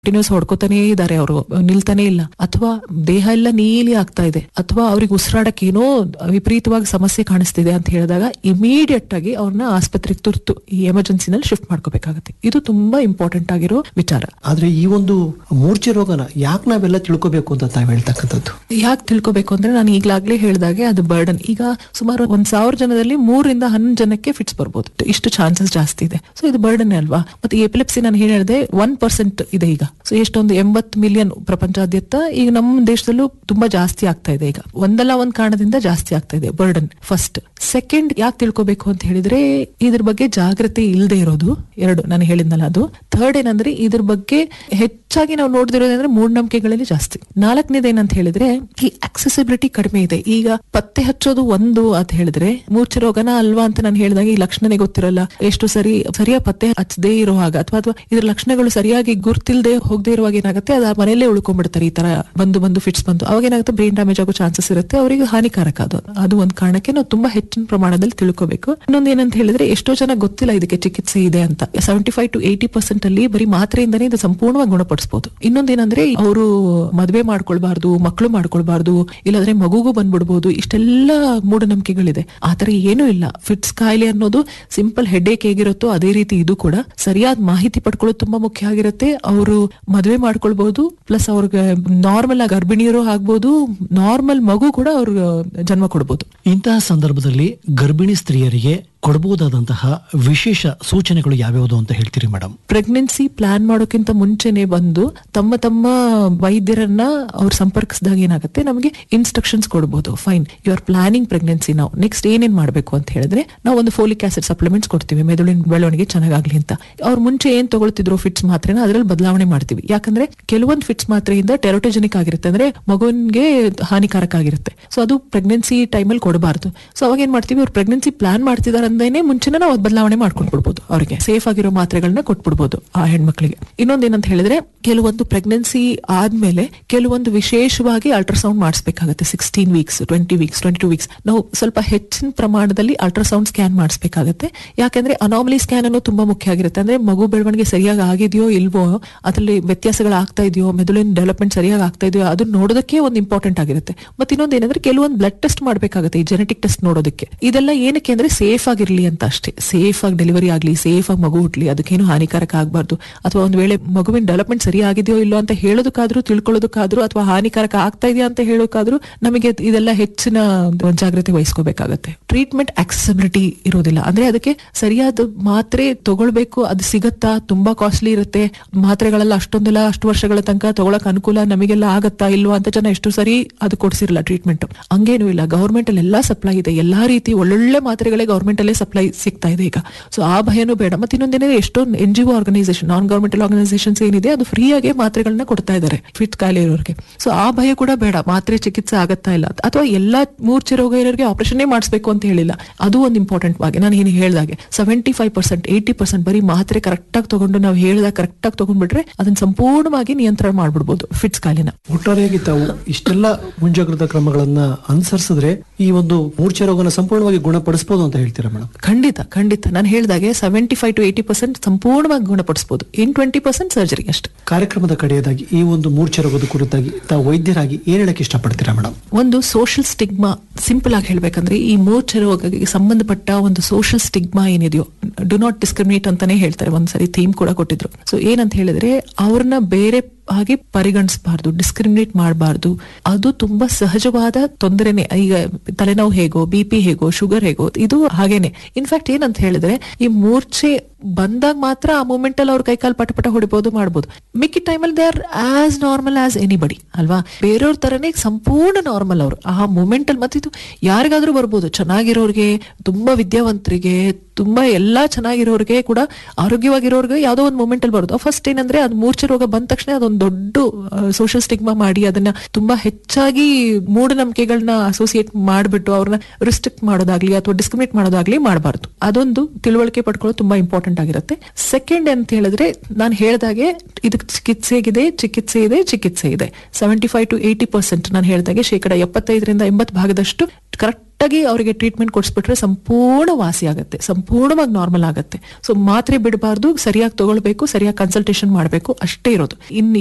continuous ಹೊಡ್ಕೋತಾನೇ ಇದ್ದಾರೆ ಅವರು ನಿಲ್ತಾನೆ ಇಲ್ಲ ಅಥವಾ ದೇಹ ಎಲ್ಲ ನೀಲಿ ಆಗ್ತಾ ಇದೆ ಅಥವಾ ಅವ್ರಿಗೆ ಉಸಿರಾಡಕ್ಕೆ ಏನೋ ವಿಪರೀತವಾಗಿ ಸಮಸ್ಯೆ ಕಾಣಿಸ್ತಿದೆ ಅಂತ ಹೇಳಿದಾಗ ಇಮಿಡಿಯೇಟ್ ಆಗಿ ಅವ್ರನ್ನ ಆಸ್ಪತ್ರೆಗೆ ತುರ್ತು ಈ ಎಮರ್ಜೆನ್ಸಿನಲ್ಲಿ ಶಿಫ್ಟ್ ಮಾಡ್ಕೋಬೇಕಾಗುತ್ತೆ ಇದು ತುಂಬಾ ಇಂಪಾರ್ಟೆಂಟ್ ಆಗಿರೋ ವಿಚಾರ ಆದ್ರೆ ಈ ಒಂದು ಮೂರ್ಛೆ ರೋಗನ ಯಾಕೆ ನಾವೆಲ್ಲ ತಿಳ್ಕೋಬೇಕು ಅಂತ ತಾವ್ ಹೇಳ್ತಕ್ಕಂಥದ್ದು ಯಾಕೆ ತಿಳ್ಕೊಬೇಕು ಅಂದ್ರೆ ನಾನು ಈಗ್ಲಾಗ್ಲೇ ಹೇಳ್ದಾಗೆ ಅದು ಬರ್ಡನ್ ಈಗ ಸುಮಾರು ಒಂದ್ ಸಾವಿರ ಜನದಲ್ಲಿ ಮೂರರಿಂದ ಹನ್ನೊಂದು ಜನಕ್ಕೆ ಫಿಟ್ಸ್ ಬರ್ಬೋದು ಇಷ್ಟು ಚಾನ್ಸಸ್ ಜಾಸ್ತಿ ಇದೆ ಸೊ ಇದು ಬರ್ಡನ್ ಅಲ್ವಾ ಮತ್ತೆ ಎಪಿಲೆಪ್ಸಿ ನಾನು ಏನ್ ಹೇಳಿದೆ ಒನ್ ಪರ್ಸೆಂಟ್ ಇದೆ ಈಗ ಸೊ ಎಷ್ಟೊಂದು ಎಂಬತ್ ಮಿಲಿಯನ್ ಪ್ರಪಂಚಾದ್ಯಂತ ಈಗ ನಮ್ಮ ದೇಶದಲ್ಲೂ ತುಂಬಾ ಜಾಸ್ತಿ ಆಗ್ತಾ ಇದೆ ಈಗ ಒಂದಲ್ಲ ಒಂದ್ ಕಾರಣದಿಂದ ಜಾಸ್ತಿ ಆಗ್ತಾ ಇದೆ ಬರ್ಡನ್ ಫಸ್ಟ್ ಸೆಕೆಂಡ್ ಯಾಕೆ ತಿಳ್ಕೊಬೇಕು ಅಂತ ಹೇಳಿದ್ರೆ ಇದ್ರ ಬಗ್ಗೆ ಜಾಗೃತಿ ಇಲ್ಲದೆ ಇರೋದು ಎರಡು ನಾನು ಹೇಳಿದ್ನಲ್ಲ ಅದು ಥರ್ಡ್ ಏನಂದ್ರೆ ಇದ್ರ ಬಗ್ಗೆ ಹೆಚ್ಚಾಗಿ ನಾವು ನೋಡ್ದಿರೋದಂದ್ರೆ ಮೂಢನಂಬಿಕೆಗಳಲ್ಲಿ ಜಾಸ್ತಿ ನಾಲ್ಕನೇದು ಏನಂತ ಹೇಳಿದ್ರೆ ಈ ಅಕ್ಸೆಸಿಬಿಲಿಟಿ ಕಡಿಮೆ ಇದೆ ಈಗ ಪತ್ತೆ ಹಚ್ಚೋದು ಒಂದು ಅಂತ ಹೇಳಿದ್ರೆ ಮೂರ್ಛೆ ರೋಗನ ಅಲ್ವಾ ಅಂತ ನಾನು ಹೇಳಿದಾಗ ಈ ಲಕ್ಷಣನೇ ಗೊತ್ತಿರಲ್ಲ ಎಷ್ಟು ಸರಿ ಸರಿಯಾಗಿ ಪತ್ತೆ ಹಚ್ಚದೇ ಇರುವಾಗ ಅಥವಾ ಅಥವಾ ಇದ್ರ ಲಕ್ಷಣಗಳು ಸರಿಯಾಗಿ ಗುರ್ತಿಲ್ದೆ ಹೋಗದೆ ಇರುವಾಗ ಏನಾಗುತ್ತೆ ಅದು ಆ ಮನೆಯಲ್ಲೇ ಉಳ್ಕೊಂಡ್ಬಿಡ್ತಾರೆ ಈ ತರ ಬಂದು ಬಂದು ಫಿಟ್ಸ್ ಬಂದು ಅವಾಗ ಏನಾಗುತ್ತೆ ಬ್ರೈನ್ ಡ್ಯಾಮೇಜ್ ಆಗೋ ಚಾನ್ಸಸ್ ಇರುತ್ತೆ ಅವರಿಗೆ ಹಾನಿಕಾರಕ ಅದು ಅದು ಒಂದ್ ಕಾರಣಕ್ಕೆ ನಾವು ತುಂಬಾ ಹೆಚ್ಚಿನ ಪ್ರಮಾಣದಲ್ಲಿ ತಿಳ್ಕೋಬೇಕು ಇನ್ನೊಂದು ಏನಂತ ಹೇಳಿದ್ರೆ ಎಷ್ಟೋ ಜನ ಗೊತ್ತಿಲ್ಲ ಇದಕ್ಕೆ ಚಿಕಿತ್ಸೆ ಇದೆ ಅಂತ seventy five to eighty percent ಅಲ್ಲಿ ಬರೀ ಮಾತ್ರೆಯಿಂದನೇ ಇದು ಸಂಪೂರ್ಣವಾಗಿ ಗುಣಪಡಿಸಬಹುದು ಇನ್ನೊಂದೇನಂದ್ರೆ ಅವರು ಮದುವೆ ಮಾಡ್ಕೊಳ್ಬಾರ್ದು ಮಕ್ಕಳು ಮಾಡ್ಕೊಳ್ಬಾರ್ದು ಇಲ್ಲಾಂದ್ರೆ ಮಗುಗೂ ಬಂದ್ಬಿಡ್ಬೋದು ಇಷ್ಟೆಲ್ಲ ಮೂಢನಂಬಿಕೆಗಳಿದೆ ಆತರ ಏನೂ ಇಲ್ಲ ಫಿಟ್ಸ್ ಕಾಯಿಲೆ ಅನ್ನೋದು ಸಿಂಪಲ್ ಹೆಡ್ಏಕ್ ಹೇಗಿರುತ್ತೋ ಅದೇ ರೀತಿ ಇದು ಕೂಡ ಸರಿಯಾದ ಮಾಹಿತಿ ಪಡ್ಕೊಳ್ಳೋದು ತುಂಬಾ ಮುಖ್ಯ ಆಗಿರುತ್ತೆ ಅವರು ಮದುವೆ ಮಾಡ್ಕೊಳ್ಬಹುದು ಪ್ಲಸ್ ಅವ್ರಿಗೆ ನಾರ್ಮಲ್ ಆಗಿ ಗರ್ಭಿಣಿಯರು ಆಗ್ಬೋದು ನಾರ್ಮಲ್ ಮಗು ಕೂಡ ಅವ್ರಿಗೆ ಜನ್ಮ ಕೊಡ್ಬೋದು ಇಂತಹ ಸಂದರ್ಭದಲ್ಲಿ ಗರ್ಭಿಣಿ ಸ್ತ್ರೀಯರಿಗೆ ಕೊಡಬಹುದಾದಂತಹ ವಿಶೇಷ ಸೂಚನೆಗಳು ಯಾವ್ಯಾವುದು ಅಂತ ಹೇಳ್ತೀರಿ ಮೇಡಮ್ ಪ್ರೆಗ್ನೆನ್ಸಿ ಪ್ಲಾನ್ ಮಾಡೋಕ್ಕಿಂತ ಮುಂಚೆನೆ ಬಂದು ತಮ್ಮ ತಮ್ಮ ವೈದ್ಯರನ್ನ ಅವ್ರು ಸಂಪರ್ಕಿಸಿದಾಗ ಏನಾಗುತ್ತೆ ನಮಗೆ ಇನ್ಸ್ಟ್ರಕ್ಷನ್ಸ್ ಕೊಡಬಹುದು fine you are planning pregnancy ನಾವು ನೆಕ್ಸ್ಟ್ ಏನೇನ್ ಮಾಡಬೇಕು ಅಂತ ಹೇಳಿದ್ರೆ ನಾವು ಒಂದು ಫೋಲಿಕ್ ಆಸಿಡ್ ಸಪ್ಲಿಮೆಂಟ್ಸ್ ಕೊಡ್ತೀವಿ ಮೆದುಳಿನ ಬೆಳವಣಿಗೆ ಚೆನ್ನಾಗಾಗ್ಲಿ ಅಂತ ಅವ್ರು ಮುಂಚೆ ಏನ್ ತಗೊಳ್ತಿದ್ರು ಫಿಟ್ಸ್ ಮಾತ್ರೆನ ಅದ್ರಲ್ಲಿ ಬದಲಾವಣೆ ಮಾಡ್ತೀವಿ ಯಾಕಂದ್ರೆ ಕೆಲವೊಂದು ಫಿಟ್ಸ್ ಮಾತ್ರೆಯಿಂದ ಟೆರೋಟೋಜೆನಿಕ್ ಆಗಿರುತ್ತೆ ಅಂದ್ರೆ ಮಗುವಿಗೆ ಹಾನಿಕಾರಕ ಆಗಿರುತ್ತೆ ಸೊ ಅದು ಪ್ರೆಗ್ನೆನ್ಸಿ ಟೈಮಲ್ಲಿ ಕೊಡಬಾರ್ದು ಸೊ ಅವಾಗ ಏನ್ ಮಾಡ್ತೀವಿ ಅವ್ರು ಪ್ರೆಗ್ನೆನ್ಸಿ ಪ್ಲಾನ್ ಮಾಡ್ತಿದಾರೆ ಅಂದೇನೆ ಮುಂಚೆನೆ ನಾವು ಅದ್ ಬದಲಾವಣೆ ಮಾಡ್ಕೊಂಡ್ಬಿಡ್ಬೋದು ಅವ್ರಿಗೆ ಸೇಫ್ ಆಗಿರೋ ಮಾತ್ರೆಗಳನ್ನ ಕೊಟ್ಬಿಡ್ಬೋದು ಆ ಹೆಣ್ಮಕ್ಳಿಗೆ ಇನ್ನೊಂದೇನಂತ ಹೇಳಿದ್ರೆ ಕೆಲವೊಂದು ಪ್ರೆಗ್ನೆನ್ಸಿ ಆದ್ಮೇಲೆ ಕೆಲವೊಂದು ವಿಶೇಷವಾಗಿ ಅಲ್ಟ್ರಾಸೌಂಡ್ ಮಾಡಿಸ್ಬೇಕಾಗುತ್ತೆ sixteen weeks twenty weeks twenty two weeks ನಾವು ಸ್ವಲ್ಪ ಹೆಚ್ಚಿನ ಪ್ರಮಾಣದಲ್ಲಿ ಅಲ್ಟ್ರಾಸೌಂಡ್ ಸ್ಕ್ಯಾನ್ ಮಾಡಿಸ್ಬೇಕಾಗುತ್ತೆ ಯಾಕಂದ್ರೆ ಅನಾಮಲಿ ಸ್ಕ್ಯಾನ್ ಅನ್ನೋದು ತುಂಬಾ ಮುಖ್ಯ ಆಗಿರುತ್ತೆ ಅಂದ್ರೆ ಮಗು ಬೆಳವಣಿಗೆ ಸರಿಯಾಗಿ ಆಗಿದೆಯೋ ಇಲ್ವೋ ಅದರಲ್ಲಿ ವ್ಯತ್ಯಾಸಗಳು ಆಗ್ತಾ ಇದೆಯೋ ಮೆದುಳಿನ ಡೆವಲಪ್ಮೆಂಟ್ ಸರಿಯಾಗಿ ಆಗ್ತಾ ಇದೆಯೋ ಅದನ್ನ ನೋಡೋದಕ್ಕೆ ಒಂದು ಇಂಪಾರ್ಟೆಂಟ್ ಆಗಿರುತ್ತೆ ಮತ್ತೆ ಇನ್ನೊಂದು ಏನಂದ್ರೆ ಕೆಲವೊಂದು ಬ್ಲಡ್ ಟೆಸ್ಟ್ ಮಾಡಬೇಕಾಗುತ್ತೆ ಈ ಜೆನೆಟಿಕ್ ಟೆಸ್ಟ್ ನೋಡೋದಕ್ಕೆ ಇದೆಲ್ಲ ಏನಕ್ಕೆ ಅಂದ್ರೆ ಸೇಫ್ ಆಗಿರ್ಲಿ ಅಂತ ಅಷ್ಟೇ ಸೇಫ್ ಆಗಿ ಡೆಲಿವರಿ ಆಗ್ಲಿ ಸೇಫ್ ಆಗಿ ಮಗು ಹುಟ್ಲಿ ಅದಕ್ಕೇನು ಹಾನಿಕಾರಕ ಆಗಬಾರ್ದು ಅಥವಾ ಒಂದ್ ವೇಳೆ ಮಗುವಿನ ಡೆವಲಪ್ಮೆಂಟ್ ಸರಿ ಆಗಿದೆಯೋ ಇಲ್ಲೋ ಅಂತ ಹೇಳೋದಕ್ಕಾದ್ರೂ ತಿಳ್ಕೊಳ್ಳೋದಕ್ಕಾದ್ರೂ ಅಥವಾ ಹಾನಿಕಾರಕ ಆಗ್ತಾ ಇದೆಯಾ ಅಂತ ಹೇಳೋಕ್ಕಾದ್ರೂ ನಮಗೆ ಇದೆಲ್ಲ ಹೆಚ್ಚಿನ ಒಂದು ಜಾಗ್ರತೆ ವಹಿಸ್ಕೋಬೇಕಾಗತ್ತೆ ಟ್ರೀಟ್ಮೆಂಟ್ ಆಕ್ಸೆಸಿಬಿಲಿಟಿ ಇರೋದಿಲ್ಲ ಅಂದ್ರೆ ಅದಕ್ಕೆ ಸರಿಯಾದ ಮಾತ್ರೆ ತಗೊಳ್ಬೇಕು ಅದು ಸಿಗತ್ತಾ ತುಂಬಾ ಕಾಸ್ಟ್ಲಿ ಇರುತ್ತೆ ಮಾತ್ರೆಗಳೆಲ್ಲ ಅಷ್ಟೊಂದೆಲ್ಲ ಅಷ್ಟು ವರ್ಷಗಳ ತನಕ ತಗೊಳಕ್ ಅನುಕೂಲ ನಮಗೆಲ್ಲ ಆಗತ್ತಾ ಇಲ್ವಾ ಅಂತ ಜನ ಎಷ್ಟು ಸರಿ ಅದು ಕೊಡ್ಸಿರಲ್ಲ ಟ್ರೀಟ್ಮೆಂಟ್ ಹಂಗೇನು ಇಲ್ಲ ಗವರ್ಮೆಂಟ್ ಅಲ್ಲಿ ಎಲ್ಲಾ ಸಪ್ಲೈ ಇದೆ ಎಲ್ಲಾ ರೀತಿ ಒಳ್ಳೊಳ್ಳೆ ಮಾತ್ರೆಗಳೇ ಗವರ್ಮೆಂಟ್ ಅಲ್ಲೇ ಸಪ್ಲೈ ಸಿಗ್ತಾ ಇದೆ ಈಗ ಸೊ ಆ ಭಯನೂ ಬೇಡ ಮತ್ತೆ ಇನ್ನೊಂದೇನಿದೆ ಎಷ್ಟೊಂದು N G O organisation non governmental organisations ಏನಿದೆ ಅದು ಫ್ರೀಯಾಗಿ ಮಾತ್ರೆಗಳನ್ನ ಕೊಡ್ತಾ ಇದ್ದಾರೆ ಫಿಟ್ ಕಾಯಿಲೆ ಇರೋರಿಗೆ ಸೊ ಆ ಭಯ ಕೂಡ ಬೇಡ ಮಾತ್ರೆ ಚಿಕಿತ್ಸೆ ಆಗತ್ತಾ ಇಲ್ಲ ಅಥವಾ ಎಲ್ಲಾ ಮೂರ್ಛೆ ರೋಗ ಇರೋರಿಗೆ ಆಪರೇಷನ್ ಮಾಡಿಸ್ಬೇಕು ಅಂತ ಹೇಳಿಲ್ಲ ಅದು ಒಂದು ಇಂಪಾರ್ಟೆಂಟ್ ಆಗಿ ನಾನು ಏನು ಹೇಳ್ದಾಗೆ seventy five percent eighty percent ಬರೀ ಮಾತ್ರೆ ಕರೆಕ್ಟ್ ಆಗಿ ತಗೊಂಡು ನಾವು ಹೇಳಿದಾಗ ಕರೆಕ್ಟ್ ಆಗಿ ತಗೊಂಡ್ಬಿಟ್ರೆ ಅದನ್ನ ಸಂಪೂರ್ಣವಾಗಿ ನಿಯಂತ್ರಣ ಮಾಡ್ಬಿಡ್ಬೋದು ಫಿಟ್ಸ್ ಕಾಯಿಲೆನ ಒಟ್ಟಾರೆಯಾಗಿ ತಾವು ಇಷ್ಟೆಲ್ಲ ಮುಂಜಾಗ್ರತಾ ಕ್ರಮಗಳನ್ನ ಅನುಸರಿಸಿದ್ರೆ ಈ ಒಂದು ಮೂರ್ಛೆ ರೋಗನ ಸಂಪೂರ್ಣವಾಗಿ ಗುಣಪಡಿಸಬಹುದು ಅಂತ ಹೇಳ್ತೀರಾ ಮೇಡಮ್ ಖಂಡಿತ ಖಂಡಿತ ನಾನು ಹೇಳಿದಾಗೆ seventy five to eighty percent ಸಂಪೂರ್ಣವಾಗಿ ಗುಣಪಡಿಸಬಹುದು ಇನ್ ಟ್ವೆಂಟಿ ಪರ್ಸೆಂಟ್ ಸರ್ಜರಿ ಅಷ್ಟೇ ಕಾರ್ಯಕ್ರಮದ ಕಡೆಯದಾಗಿ ಈ ಒಂದು ಮೂರ್ಛೆ ರೋಗದ ಕುರಿತಾಗಿ ತಾವು ವೈದ್ಯರಾಗಿ ಏನ್ ಹೇಳಕ್ ಇಷ್ಟಪಡ್ತೀರಾ ಮೇಡಮ್ ಒಂದು ಸೋಷಿಯಲ್ ಸ್ಟಿಗ್ಮಾ ಸಿಂಪಲ್ ಆಗಿ ಹೇಳ್ಬೇಕಂದ್ರೆ ಈ ಮೂರ್ಛೆ ರೋಗಕ್ಕೆ ಸಂಬಂಧಪಟ್ಟ ಒಂದು ಸೋಷಿಯಲ್ ಸ್ಟಿಗ್ಮಾ ಏನಿದೆಯೋ ಡು ನಾಟ್ ಡಿಸ್ಕ್ರಿಮಿನೇಟ್ ಅಂತಾನೆ ಹೇಳ್ತಾರೆ ಒಂದ್ಸರಿ ಥೀಮ್ ಕೂಡ ಕೊಟ್ಟಿದ್ರು ಸೊ ಏನಂತ ಹೇಳಿದ್ರೆ ಅವ್ರನ್ನ ಬೇರೆ ಹಾಗೆ ಪರಿಗಣಿಸಬಾರ್ದು ಡಿಸ್ಕ್ರಿಮಿನೇಟ್ ಮಾಡಬಾರ್ದು ಅದು ತುಂಬಾ ಸಹಜವಾದ ತೊಂದರೆನೆ ಈಗ ತಲೆನೋವು ಹೇಗೋ ಬಿ ಪಿ ಹೇಗೋ ಶುಗರ್ ಹೇಗೋ ಇದು ಹಾಗೇನೆ ಇನ್ಫ್ಯಾಕ್ಟ್ ಏನಂತ ಹೇಳಿದ್ರೆ ಈ ಮೂರ್ಛೆ ಬಂದಾಗ ಮಾತ್ರ ಆ ಮೂಮೆಂಟ್ ಅಲ್ಲಿ ಅವ್ರ ಕೈಕಾಲು ಪಟ ಪಟ ಹೊಡಿಬಹುದು ಮಾಡ್ಬೋದು ಮಿಕ್ಕಿ ಟೈಮಲ್ಲಿ they are as normal as anybody ಅಲ್ವಾ ಬೇರೆಯವ್ರ ತರನೇ ಸಂಪೂರ್ಣ ನಾರ್ಮಲ್ ಅವರು ಆ ಮೂಮೆಂಟ್ ಅಲ್ಲಿ ಮತ್ತೆ ಇದು ಯಾರಿಗಾದ್ರೂ ಬರ್ಬೋದು ಚೆನ್ನಾಗಿರೋರ್ಗೆ ತುಂಬಾ ವಿದ್ಯಾವಂತರಿಗೆ ತುಂಬಾ ಎಲ್ಲಾ ಚೆನ್ನಾಗಿರೋರ್ಗೆ ಕೂಡ ಆರೋಗ್ಯವಾಗಿರೋರ್ಗೆ ಯಾವ್ದೋ ಒಂದು ಮೂಮೆಂಟ್ ಅಲ್ಲಿ ಬರೋದು ಫಸ್ಟ್ ಏನಂದ್ರೆ ಅದು ಮೂರ್ಛೆ ರೋಗ ಬಂದ ತಕ್ಷಣ ಅದೊಂದು ದೊಡ್ಡ ಸೋಷಿಯಲ್ ಸ್ಟಿಗ್ಮಾ ಮಾಡಿ ಅದನ್ನ ತುಂಬಾ ಹೆಚ್ಚಾಗಿ ಮೂಢನಂಬಿಕೆಗಳನ್ನ ಅಸೋಸಿಯೇಟ್ ಮಾಡ್ಬಿಟ್ಟು ಅವ್ರನ್ನ ರಿಸ್ಟ್ರಿಕ್ಟ್ ಮಾಡೋದಾಗ್ಲಿ ಅಥವಾ ಡಿಸ್ಕ್ರಿಮಿನೇಟ್ ಮಾಡೋದಾಗ್ಲಿ ಮಾಡಬಾರ್ದು ಅದೊಂದು ತಿಳುವಳಿಕೆ ಪಡ್ಕೊಳ್ಳೋದು ತುಂಬಾ ಇಂಪಾರ್ಟೆಂಟ್ ಆಗಿರುತ್ತೆ ಸೆಕೆಂಡ್ ಅಂತ ಹೇಳಿದ್ರೆ ನಾನು ಹೇಳ್ದಾಗೆ ಇದಕ್ಕೆ ಚಿಕಿತ್ಸೆಗಿದೆ ಚಿಕಿತ್ಸೆ ಇದೆ ಚಿಕಿತ್ಸೆ ಇದೆ seventy five to eighty percent ನಾನು ಹೇಳ್ದಾಗೆ ಶೇಕಡ ಎಪ್ಪತ್ತೈದರಿಂದ ಎಂಬತ್ತು ಭಾಗದಷ್ಟು ಕರೆಕ್ಟ್ ಆಗಿ ಅವರಿಗೆ ಟ್ರೀಟ್ಮೆಂಟ್ ಕೊಡಿಸ್ಬಿಟ್ರೆ ಸಂಪೂರ್ಣ ವಾಸಿ ಆಗುತ್ತೆ ಸಂಪೂರ್ಣವಾಗಿ ನಾರ್ಮಲ್ ಆಗುತ್ತೆ ಸೊ ಮಾತ್ರೆ ಬಿಡಬಾರ್ದು ಸರಿಯಾಗಿ ತಗೊಳ್ಬೇಕು ಸರಿಯಾಗಿ ಕನ್ಸಲ್ಟೇಷನ್ ಮಾಡಬೇಕು ಅಷ್ಟೇ ಇರೋದು ಇನ್ನು